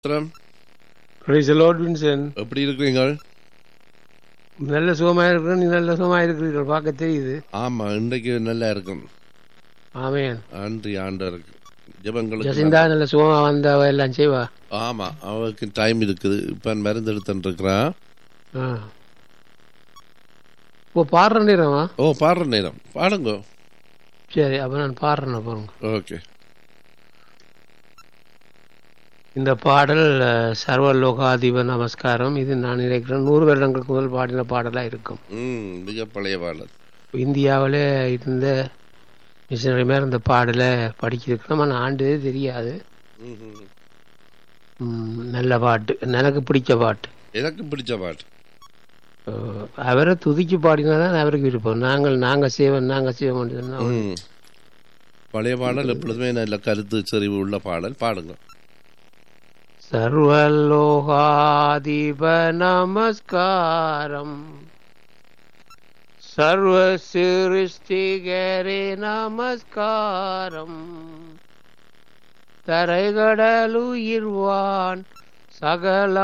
ஸ்தோத்திரம். Praise the Lord, Vincent. எப்படி இருக்கிறீங்க நல்ல சுகமா இருக்கிற நீ நல்ல சுகமா இருக்கிறீர்கள் பார்க்க தெரியுது ஆமா இன்றைக்கு நல்லா இருக்கும் ஆமேன் நன்றி ஆண்டவருக்கு ஜெபங்களுக்கு ஜசிந்தா நல்ல சுகமா வந்த அவ எல்லாம் செய்வா ஆமா அவருக்கு டைம் இருக்குது இப்ப மருந்து எடுத்துட்டு இருக்கிறான் ஆ. ஓ பாடுற நேரமா ஓ பாடுற நேரம் பாடுங்க சரி அப்ப நான் பாடுறேன் பாருங்க ஓகே இந்த பாடல் அஹ், சர்வ லோகாதிப நமஸ்காரம் இது நான் நினைக்கிறேன் நூறு வருடங்களுக்கு முதல் பாடின பாடலா இருக்கும் ம் மிக பழைய பாடல் இந்தியாவிலே இருந்த மிஷினரி மேல இந்த பாடலை படிக்கிறதுக்கு ஆனால் ஆண்டு தெரியாது ம், ம். ம், நல்ல பாட்டு எனக்கு பிடிச்ச பாட்டு எனக்கு பிடிச்ச பாட்டு அஹ் அவரை துதிக்கு பாடினாதான் அவருக்கு விருப்பம் நாங்கள் நாங்க செய்வோம் நாங்க செய்வோம் சொன்னா ம். பழைய பாடல் எப்பொழுதுமே நல்ல கருத்து செறிவு உள்ள பாடல் பாடுங்க சர்வலோகாதிப நமஸ்காரம் சர்வ சிருஷ்டிகரே நமஸ்காரம் தரைகடலுயிர்வான் சகல